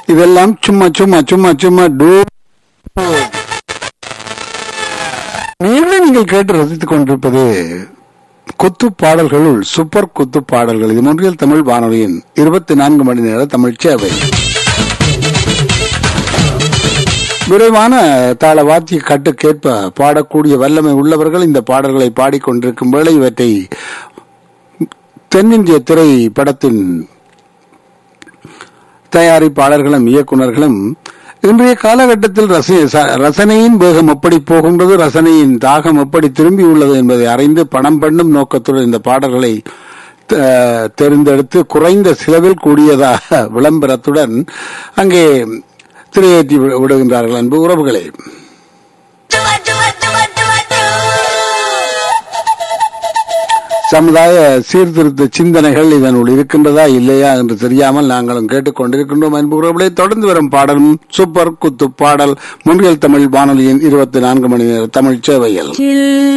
இதெல்லாம் சும்மா சும்மா சும்மா சும்மா டூ மீண்டும் நீங்கள் கேட்டு ரசித்துக் கொண்டிருப்பது குத்து பாடல்களுள் சூப்பர் குத்து பாடல்கள் இது மொன்றியல் தமிழ் வானொலியின் இருபத்தி நான்கு மணி நேர தமிழ் சேவை விரைவான தாள வாத்திய கட்டு கேட்ப பாடக்கூடிய வல்லமை உள்ளவர்கள் இந்த பாடல்களை பாடிக்கொண்டிருக்கும் வேளை இவற்றை தென்னிந்திய திரை படத்தின் தயாரிப்பாளர்களும் இயக்குனர்களும் இன்றைய காலகட்டத்தில் ரச- ச- ரசனையின் வேகம் எப்படி போகின்றது ரசனையின் தாகம் எப்படி திரும்பியுள்ளது என்பதை அறிந்து பணம் பண்ணும் நோக்கத்துடன் இந்த பாடல்களை த- தேர்ந்தெடுத்து குறைந்த செலவில் கூடியதாக விளம்பரத்துடன் அங்கே திரையேற்றி வி- விடுகின்றார்கள் அன்பு உறவுகளே சமுதாய சீர்திருத்த சிந்தனைகள் இதனுள் இருக்கின்றதா இல்லையா என்று தெரியாமல் நாங்களும் கேட்டுக்கொண்டிருக்கின்றோம் அன்பு உறவுகளே தொடர்ந்து வரும் பாடலும் சூப்பர் குத்து பாடல் முன்றியல் தமிழ் வானொலியின் இருபத்தி நான்கு மணி நேர தமிழ் சேவையில் கில்